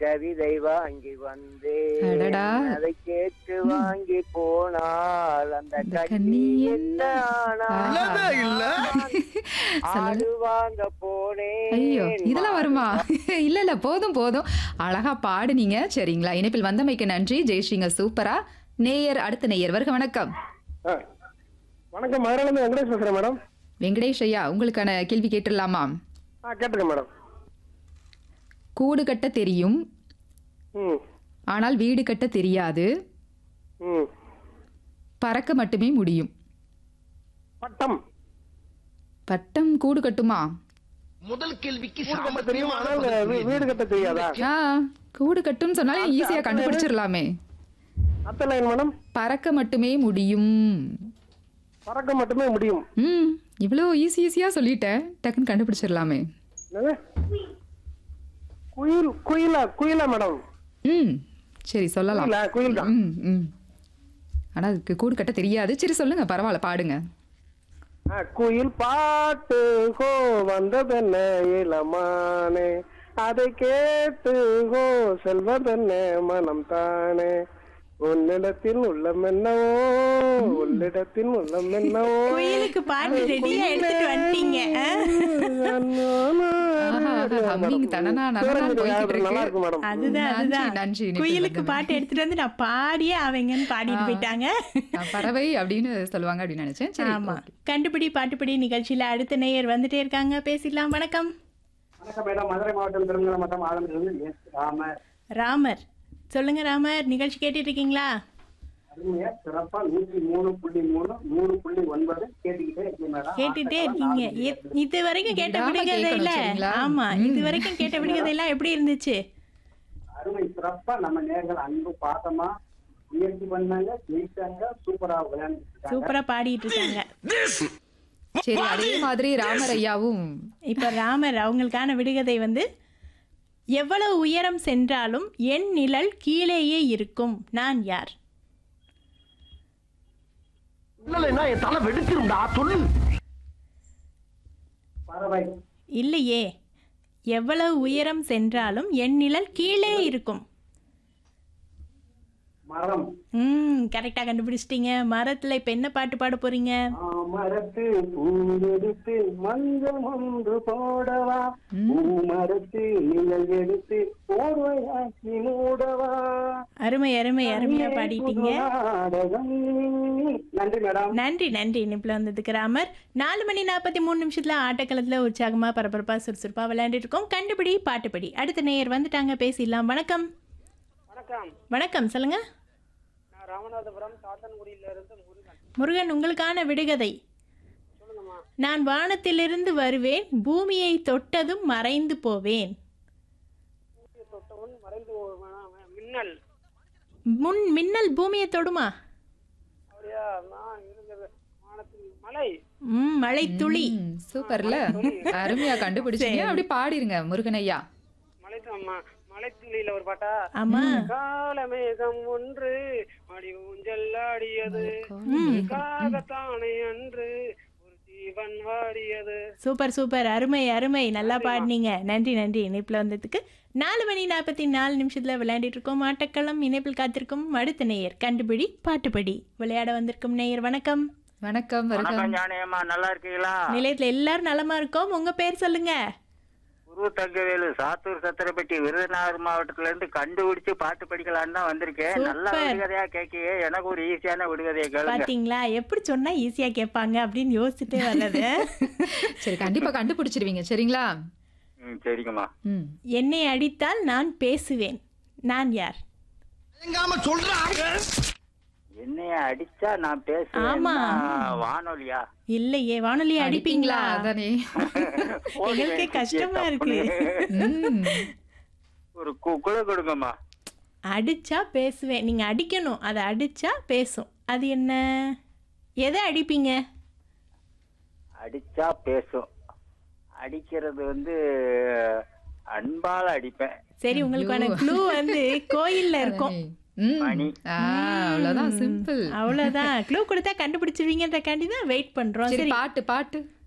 கவிதை வாங்கி வந்தேன் அடடா. அதை கேட்டு வாங்கி போனால் அந்த அந்த கண்ணி கண்ணி என்ன ஆனா இல்லவே இல்ல. ஆடு வாங்க போனேன் ஐயோ இதெல்லாம் வருமா இல்ல இல்ல போதும் போதும் அழகா பாடுனீங்க சரிங்களா இணைப்பில் வந்தமைக்கு நன்றி ஜெயஸ்ரீங்க சூப்பரா நேயர் அடுத்த நேயர் வருக வணக்கம் ஆ. வணக்கம் மதுரையிலேருந்து வெங்கடேஷ் பேசுறேன் மேடம் வெங்கடேஷ் ஐயா உங்களுக்கான கேள்வி கேட்டுடலாமா ஆ கேட்டுருங்க மேடம் கூடு கட்ட தெரியும் ம் ஆனால் வீடு கட்ட தெரியாது ம் பறக்க மட்டுமே முடியும் பட்டம் பட்டம் கூடு கட்டுமா முதல் கேள்விக்கு வீடு கட்ட தெரியும் ஆனால் வீ- வீடு கட்ட தெரியாதா ஆ கூடு கட்டும்னு சொன்னாலே ஈஸியா கண்டுபிடிச்சிடலாமே அத்த லைன் மேடம் பறக்க மட்டுமே முடியும் பறக்க மட்டுமே முடியும் ம் இவ்வளோ ஈஸி ஈஸியா சொல்லிட்டேன் டக்குன்னு கண்டுபிடிச்சிடலாமே என்னது குயில் குயிலா குயிலா மேடம் ம் சரி சொல்லலாம் குயிலா குயில் தான் ம் ம் ஆனால் அதுக்கு கூடு கட்ட தெரியாது சரி சொல்லுங்க பரவாயில்ல பாடுங்க ஆ, குயில் பாட்டு ஹோ வந்ததென்ன இளமானே அதை கேட்டு ஹோ செல்வதென்ன மனம் தானே உன்னிடத்தில் உள்ளம் என்னவோ உன்னிடத்தில் உள்ளம் என்னவோ குயிலுக்கு பாட்டு ரெடியா எடுத்துட்டு வந்துட்டீங்க ஆ? ஹம்மிங் தனனா நனனா போய்கிட்டு நல்லா இருக்கு இருக்கு மேடம் அதுதான் நன்றி, அதுதான் நன்றி, இனிப்பு குயிலுக்கு வந்தது. பாட்டு எடுத்துட்டு வந்து நான் பாடியே அவங்கன்னு பாடிட்டு போயிட்டாங்க நான் பறவை அப்படின்னு சொல்லுவாங்க அப்படின்னு நினைச்சேன் சரி ஆமா okay. கண்டுபிடி பாட்டுப்படி நிகழ்ச்சியில அடுத்த நேயர் வந்துட்டே இருக்காங்க பேசிடலாம் வணக்கம் வணக்கம் மேடம் மதுரை மாவட்டம் திருமங்கலம் மாவட்டம் ஆலமிலிருந்து எஸ் ராமர் ராமர் சொல்லுங்க ராமர் நிகழ்ச்சி கேட்டுட்டு இருக்கீங்களா அருமையா சிறப்பா நூற்றி மூணு புள்ளி மூணு நூறு புள்ளி ஒன்பது கேட்டுக்கிட்டே இருக்கேன் மேடம் கேட்டுட்டே இருக்கீங்க இ- இது வரைக்கும் கேட்ட விடாம விடுகதை கேட்கணும் இல்ல சரிங்களா? ஆமா இது ம். வரைக்கும் கேட்ட விடுகதை எல்லாம் எப்படி இருந்துச்சு அருமை சிறப்பா நம்ம நேர்கள் அன்பு பாசமா முயற்சி பண்ணாங்க ஜெயிச்சாங்க சூப்பரா விளையாண்டு சூப்பரா பாடிட்டு இருக்காங்க சரி அதே மாதிரி ராமர் ஐயாவும் இப்ப ராமர் அவங்களுக்கான விடுகதை வந்து எவ்வளவு உயரம் சென்றாலும் என் நிழல் கீழேயே இருக்கும் நான் யார் இல்லைன்னா என் தலை வெடிச்சிரும்டா சொல்லு பறவை இல்லையே எவ்வளவு உயரம் சென்றாலும் என் நிழல் கீழே இருக்கும் மரம் ம் கரெக்டா கண்டுபிடிச்சிட்டீங்க மரத்துல இப்ப என்ன பாட்டு பாட போறீங்க மரத்து பூங்கெடுத்து மஞ்சள் ஒன்று போடவா மரத்து நிழல் எடுத்து போர்வையாக்கி மூடவா அருமை அருமை அருமையா பாடிட்டீங்க நாடகம் நன்றி மேடம் நன்றி நன்றி இனிப்புல வந்ததுக்கு ராமர் நாலு மணி நாற்பத்தி மூணு நிமிஷத்துல ஆட்டக்களத்துல உற்சாகமா பரபரப்பா சுறுசுறுப்பா விளையாண்டுட்டு இருக்கோம் கண்டுபிடி பாட்டுப்படி அடுத்த நேயர் வந்துட்டாங்க பேசிடலாம் வணக்கம் வணக்கம் வணக்கம் சொல்லுங்க நான் ராமநாதபுரம் சாத்தன்குடியில இருந்து முருகன் முருகன் உங்களுக்கான விடுகதை நான் வானத்திலிருந்து வருவேன் பூமியை தொட்டதும் மறைந்து போவேன் தொட்டவன் மறைந்து போவானா? மின்னல் முன் மின்னல் பூமியை தொடுமா அப்படியா நான் இருந்தது வானத்தில் மலை ம் மழை துளி ம், சூப்பர்ல அருமையா கண்டுபிடிச்சீங்க அப்படி பாடிருங்க முருகன் ஐயா மலை மலைத்துளியில ஒரு பாட்டா ஆமா காலமேகம் ஒன்று மடி ஊஞ்சல் ஆடியது காகத்தானே அன்று ஒரு ஜீவன் வாடியது சூப்பர் சூப்பர் அருமை அருமை நல்லா பாடினீங்க நன்றி நன்றி இணைப்பில் வந்ததுக்கு நாலு மணி நாற்பத்தி நாலு நிமிஷத்தில் விளையாடிட்டு இருக்கோம் ஆட்டக்களம் இணைப்பில் காத்திருக்கும் அடுத்த நேயர் கண்டுபிடி பாட்டுப்படி விளையாட வந்திருக்கும் நேயர் வணக்கம் வணக்கம் வருகம் வணக்கம் ஜானியம்மா நல்லா இருக்கீங்களா நிலையத்தில் எல்லாரும் நலமா இருக்கோம் உங்க பேர் சொல்லுங்க குரு தங்கவேலு சாத்தூர் சத்திரப்பட்டி விருதுநகர் மாவட்டத்துல இருந்து கண்டுபிடிச்சு பாட்டு படிக்கலான்னு தான் வந்திருக்கேன் நல்ல சூப்பர். விடுகதையா கேட்கியே எனக்கு ஒரு ஈஸியான விடுகதையை கேளுங்க பாத்தீங்களா எப்படி சொன்னா ஈஸியா கேட்பாங்க அப்படின்னு யோசிச்சுட்டே வர்றது சரி கண்டிப்பா கண்டுபிடிச்சிருவீங்க சரிங்களா ம் சரிங்கம்மா ம் என்னை அடித்தால் நான் பேசுவேன் நான் யார் எங்காம சொல்றாங்க என்னைய அடிச்சா நான் பேசுவேன் ஆமா. நான் வானொலியா இல்லையே வானொலி அடிப்பீங்களா அதானே எங்களுக்கே கஷ்டமா இருக்கு ம் ஒரு கு- குழு கொடுங்கம்மா அடிச்சா பேசுவேன் நீங்க அடிக்கணும் அதை அடிச்சா பேசும் அது என்ன எதை அடிப்பீங்க அடிச்சா பேசும் அடிக்கிறது வந்து அன்பால அடிப்பேன் சரி உங்களுக்கான க்ளூ வந்து கோயில்ல இருக்கும் ம். மணி. ஆ, அவ்வளவுதான் சிம்பிள் அவ்வளவுதான் க்ளூ கொடுத்தா கண்டுபிடிச்சிருவீங்கன்றக்காண்டி தான் வெயிட் பண்றோம் சரி சரி பாட்டு பாட்டு